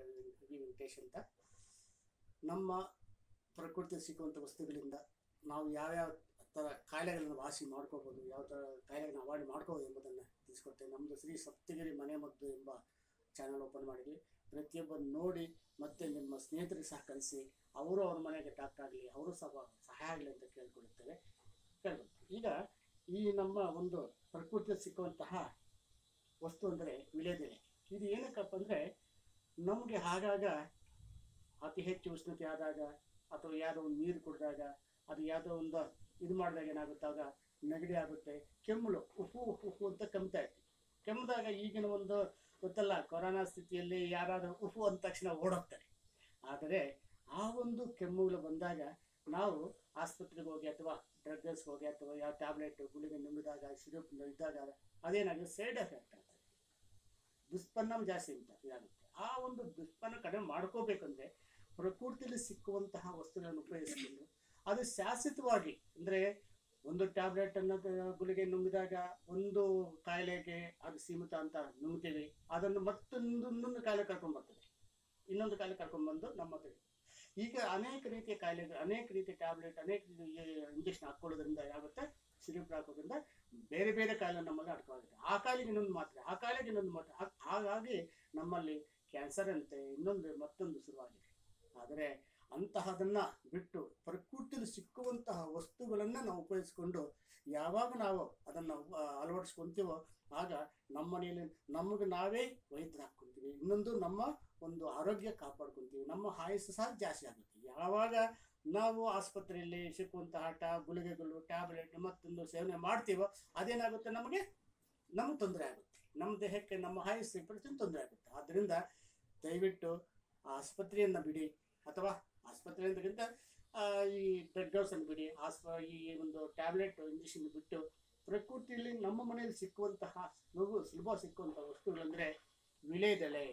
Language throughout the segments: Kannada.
ಡಾಕ್ಟರ್ ವಿ ವೆಂಕಟೇಶ್ ಅಂತ ನಮ್ಮ ಪ್ರಕೃತಿ ಸಿಕ್ಕುವಂಥ ವಸ್ತುಗಳಿಂದ ನಾವು ಯಾವ್ಯಾವ ಥರ ಕಾಯಿಲೆಗಳನ್ನು ವಾಸಿ ಮಾಡ್ಕೋಬೋದು ಯಾವ ಥರ ಕಾಯಿಲೆಗಳನ್ನ ಅವಾಯ್ಡ್ ಮಾಡ್ಕೋಬೋದು ಎಂಬುದನ್ನು ತಿಳಿಸ್ಕೊಡ್ತೇವೆ ನಮ್ಮದು ಶ್ರೀ ಸಪ್ತಗಿರಿ ಮನೆ ಮದ್ದು ಎಂಬ ಚಾನಲ್ ಓಪನ್ ಮಾಡಿದ್ವಿ ಪ್ರತಿಯೊಬ್ಬರು ನೋಡಿ ಮತ್ತು ನಿಮ್ಮ ಸ್ನೇಹಿತರಿಗೆ ಸಹ ಕಲಿಸಿ ಅವರು ಅವ್ರ ಮನೆಗೆ ಡಾಕ್ಟರ್ ಆಗಲಿ ಅವರು ಸಹ ಸಹಾಯ ಆಗಲಿ ಅಂತ ಕೇಳ್ಕೊಳ್ಳುತ್ತೇವೆ ಕೇಳ್ಕೊಳ್ತೀವಿ ಈಗ ಈ ನಮ್ಮ ಒಂದು ಪ್ರಕೃತಿಯಲ್ಲಿ ಸಿಕ್ಕುವಂತಹ ವಸ್ತು ಅಂದರೆ ವಿಳೆದೆಲೆ ಇದು ಏನಕ್ಕಪ್ಪ ಅಂದರೆ ನಮಗೆ ಆಗಾಗ ಅತಿ ಹೆಚ್ಚು ಉಷ್ಣತೆ ಆದಾಗ ಅಥವಾ ಯಾವುದೋ ಒಂದು ನೀರು ಕುಡಿದಾಗ ಅದು ಯಾವುದೋ ಒಂದು ಇದು ಮಾಡಿದಾಗ ಏನಾಗುತ್ತಾಗ ನೆಗಡಿ ಆಗುತ್ತೆ ಕೆಮ್ಮಲು ಉಫು ಉಫು ಉಫು ಅಂತ ಕೆಮ್ತಾ ಇರ್ತೀವಿ ಕೆಮ್ಮಿದಾಗ ಈಗಿನ ಒಂದು ಗೊತ್ತಲ್ಲ ಕೊರೋನಾ ಸ್ಥಿತಿಯಲ್ಲಿ ಯಾರಾದರೂ ಉಫು ಅಂದ ತಕ್ಷಣ ಓಡೋಗ್ತಾರೆ ಆದರೆ ಆ ಒಂದು ಕೆಮ್ಮುಗಳು ಬಂದಾಗ ನಾವು ಆಸ್ಪತ್ರೆಗೆ ಹೋಗಿ ಅಥವಾ ಡ್ರಗ್ಸ್ಗೆ ಹೋಗಿ ಅಥವಾ ಯಾವ ಟ್ಯಾಬ್ಲೆಟ್ ಗುಳಿಗೆ ನುಂಗಿದಾಗ ಸಿರಪ್ ಇದ್ದಾಗ ಅದೇನಾಗುತ್ತೆ ಸೈಡ್ ಎಫೆಕ್ಟ್ ಆಗ್ತದೆ ದುಷ್ಪರಿಣಾಮ ಜಾಸ್ತಿ ಅಂತ ಇದಾಗುತ್ತೆ ಆ ಒಂದು ದುಷ್ಪನ್ನ ಕಡಿಮೆ ಮಾಡ್ಕೋಬೇಕಂದ್ರೆ ಪ್ರಕೃತಿಯಲ್ಲಿ ಸಿಕ್ಕುವಂತಹ ವಸ್ತುಗಳನ್ನು ಉಪಯೋಗಿಸಿಕೊಂಡು ಅದು ಶಾಶ್ವತವಾಗಿ ಅಂದರೆ ಒಂದು ಟ್ಯಾಬ್ಲೆಟ್ ಅನ್ನು ಗುಳಿಗೆ ನುಂಗಿದಾಗ ಒಂದು ಕಾಯಿಲೆಗೆ ಅದು ಸೀಮಿತ ಅಂತ ನುಂಗ್ತೀವಿ ಅದನ್ನು ಮತ್ತೊಂದು ಇನ್ನೊಂದು ಕಾಯಿಲೆ ಕರ್ಕೊಂಡು ಬರ್ತದೆ ಇನ್ನೊಂದು ಕಾಯಿಲೆ ಕರ್ಕೊಂಡು ಬಂದು ನಮ್ಮ ಹತ್ರ ಈಗ ಅನೇಕ ರೀತಿಯ ಕಾಯಿಲೆಗಳು ಅನೇಕ ರೀತಿಯ ಟ್ಯಾಬ್ಲೆಟ್ ಅನೇಕ ಇಂಜೆಕ್ಷನ್ ಹಾಕ್ಕೊಳ್ಳೋದ್ರಿಂದ ಏನಾಗುತ್ತೆ ಸಿರಿಪ್ ಹಾಕೋದ್ರಿಂದ ಬೇರೆ ಬೇರೆ ಕಾಯಿಲೆ ನಮ್ಮಲ್ಲಿ ಅಡ್ಕೊಳ್ಳುತ್ತೆ ಆ ಕಾಯಿಲೆಗೆ ಇನ್ನೊಂದು ಮಾತ್ರೆ ಆ ಕಾಯಿಲೆಗೆ ಇನ್ನೊಂದು ಮಾತ್ರೆ ಹಾಗ್- ಹಾಗಾಗಿ ನಮ್ಮಲ್ಲಿ ಕ್ಯಾನ್ಸರ್ ಅಂತೆ ಇನ್ನೊಂದು ಮತ್ತೊಂದು ಶುರುವಾಗಿದೆ ಆದರೆ ಅಂತಹದನ್ನ ಬಿಟ್ಟು ಪ್ರಕೃತಿಯಲ್ಲಿ ಸಿಕ್ಕುವಂತಹ ವಸ್ತುಗಳನ್ನು ನಾವು ಉಪಯೋಗಿಸ್ಕೊಂಡು ಯಾವಾಗ ನಾವು ಅದನ್ನು ಅಳವಡಿಸ್ಕೊಂತೀವೋ ಆಗ ನಮ್ಮ ಮನೆಯಲ್ಲಿ ನಮಗೆ ನಾವೇ ವೈದ್ಯರು ಹಾಕ್ಕೊಂತೀವಿ ಇನ್ನೊಂದು ನಮ್ಮ ಒಂದು ಆರೋಗ್ಯ ಕಾಪಾಡ್ಕೊಂತೀವಿ ನಮ್ಮ ಆಯಸ್ಸು ಸಹ ಜಾಸ್ತಿ ಆಗುತ್ತೆ ಯಾವಾಗ ನಾವು ಆಸ್ಪತ್ರೆಯಲ್ಲಿ ಸಿಕ್ಕುವಂತಹ ಟಾ ಗುಳಿಗೆಗಳು ಟ್ಯಾಬ್ಲೆಟ್ ಮತ್ತೊಂದು ಸೇವನೆ ಮಾಡ್ತೀವೋ ಅದೇನಾಗುತ್ತೆ ನಮಗೆ ನಮಗೆ ತೊಂದರೆ ಆಗುತ್ತೆ ನಮ್ಮ ದೇಹಕ್ಕೆ ನಮ್ಮ ಆಯಸ್ಸು ಪ್ರತಿ ತೊಂದರೆ ಆಗುತ್ತೆ ಆದ್ದರಿಂದ ದಯವಿಟ್ಟು ಆಸ್ಪತ್ರೆಯನ್ನು ಬಿಡಿ ಅಥವಾ ಆಸ್ಪತ್ರೆ ಅಂದಕ್ಕಿಂತ ಆ, ಈ ಬ್ಲಡ್ ಅನ್ನು ಬಿಡಿ ಆಸ್ಪ ಈ ಒಂದು ಟ್ಯಾಬ್ಲೆಟ್ ಇಂಜೆಕ್ಷನ್ ಬಿಟ್ಟು ಪ್ರಕೃತಿಯಲ್ಲಿ ನಮ್ಮ ಮನೆಯಲ್ಲಿ ಸಿಕ್ಕುವಂತಹ ಮಗು ಸುಲಭ ಸಿಕ್ಕುವಂತಹ ವಸ್ತುಗಳಂದರೆ ವಿಳೆದೆಲೆ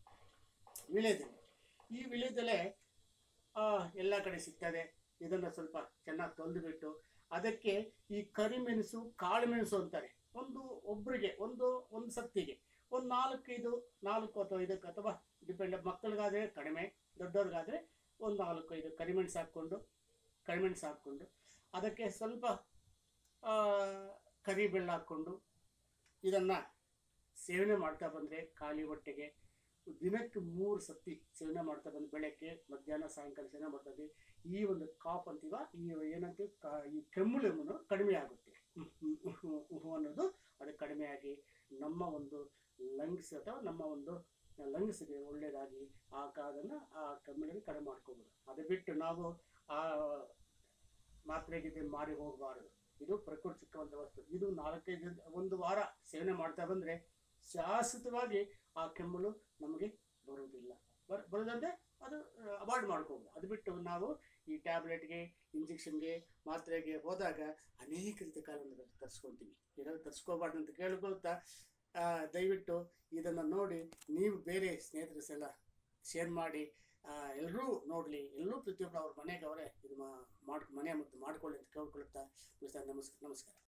ವಿಳೆದೆಲೆ ಈ ವಿಳೆದೆಲೆ ಆ, ಎಲ್ಲ ಕಡೆ ಸಿಗ್ತದೆ ಇದನ್ನು ಸ್ವಲ್ಪ ಚೆನ್ನಾಗಿ ತೊಳೆದುಬಿಟ್ಟು ಅದಕ್ಕೆ ಈ ಕರಿಮೆಣಸು ಕಾಳುಮೆಣಸು ಅಂತಾರೆ ಒಂದು ಒಬ್ಬರಿಗೆ ಒಂದು ಒಂದು ಸತ್ತಿಗೆ ಒಂದು ನಾಲ್ಕೈದು ನಾಲ್ಕು ಅಥವಾ ಐದಕ್ಕೆ ಅಥವಾ ಡಿಪೆಂಡ್ ಮಕ್ಕಳಿಗಾದರೆ ಕಡಿಮೆ ದೊಡ್ಡವ್ರಿಗಾದರೆ ಒಂದು ನಾಲ್ಕು ಐದು ಕರಿಮೆಣಸು ಹಾಕ್ಕೊಂಡು ಕರಿಮೆಣಸು ಹಾಕ್ಕೊಂಡು ಅದಕ್ಕೆ ಸ್ವಲ್ಪ ಆ, ಕರಿಬೆಲ್ಲ ಹಾಕ್ಕೊಂಡು ಇದನ್ನು ಸೇವನೆ ಮಾಡ್ತಾ ಬಂದರೆ ಖಾಲಿ ಹೊಟ್ಟೆಗೆ ದಿನಕ್ಕೆ ಮೂರು ಸತಿ ಸೇವನೆ ಮಾಡ್ತಾ ಬಂದು ಬೆಳಗ್ಗೆ ಮಧ್ಯಾಹ್ನ ಸಾಯಂಕಾಲ ಸೇವನೆ ಮಾಡ್ತಾ ಈ ಒಂದು ಕಾಪ್ ಅಂತೀವ ಈ ಏನಂತೀವಿ ಕಾ ಈ ಕೆಮ್ಮುಳು ಎಂಬುದು ಕಡಿಮೆ ಆಗುತ್ತೆ ಹ್ಮ್, ಹ್ಮ್, ಹ್ಮ್, ಹ್ಮ್, ಹ್ಮ್ ಅನ್ನೋದು ಅದು ಕಡಿಮೆಯಾಗಿ ನಮ್ಮ ಒಂದು ಲಂಗ್ಸ್ ಅಥವಾ ನಮ್ಮ ಒಂದು ಲಂಗ್ಸ್ಗೆ ಒಳ್ಳೆಯದಾಗಿ ಆ ಅದನ್ನು ಆ ಕೆಮ್ಮುಳನ್ನು ಕಡಿಮೆ ಮಾಡ್ಕೋಬೋದು ಅದು ಬಿಟ್ಟು ನಾವು ಆ ಮಾತ್ರೆಗೆ ಮಾರಿ ಹೋಗಬಾರದು ಇದು ಪ್ರಕೃತಿ ಸಿಕ್ಕುವಂಥ ವಸ್ತು ಇದು ನಾಲ್ಕೈದು ದಿನ- ಒಂದು ವಾರ ಸೇವನೆ ಮಾಡ್ತಾ ಬಂದರೆ ಶಾಶ್ವತವಾಗಿ ಆ ಕೆಮ್ಮಲು ನಮಗೆ ಬರುವುದಿಲ್ಲ ಬರ ಬರೋದಂದ್ರೆ ಅದು ಅವಾಯ್ಡ್ ಮಾಡ್ಕೋಬೋದು ಅದು ಬಿಟ್ಟು ನಾವು ಈ ಟ್ಯಾಬ್ಲೆಟ್ಗೆ ಇಂಜೆಕ್ಷನ್ಗೆ ಮಾತ್ರೆಗೆ ಹೋದಾಗ ಅನೇಕ ರೀತಿಯ ಕಾಲವನ್ನು ತರಿಸ್ಕೊತೀವಿ ಇದನ್ನು ತರಿಸ್ಕೋಬಾರ್ದು ಅಂತ ಕೇಳ್ಕೊಳ್ತಾ ಆ, ದಯವಿಟ್ಟು ಇದನ್ನು ನೋಡಿ ನೀವು ಬೇರೆ ಸ್ನೇಹಿತರು ಸಹ ಶೇರ್ ಮಾಡಿ ಎಲ್ಲರೂ ನೋಡಲಿ ಎಲ್ಲರೂ ಪ್ರತಿಯೊಬ್ಬರು ಅವ್ರ ಮನೆಗೆ ಅವರೇ ಇದು ಮಾ- ಮಾಡ್ ಮನೆ ಮತ್ತು ಮಾಡ್ಕೊಳ್ಳಿ ಅಂತ ಕೇಳ್ಕೊಳ್ತಾ ನಮಸ್ಕಾರ ನಮಸ್ಕಾರ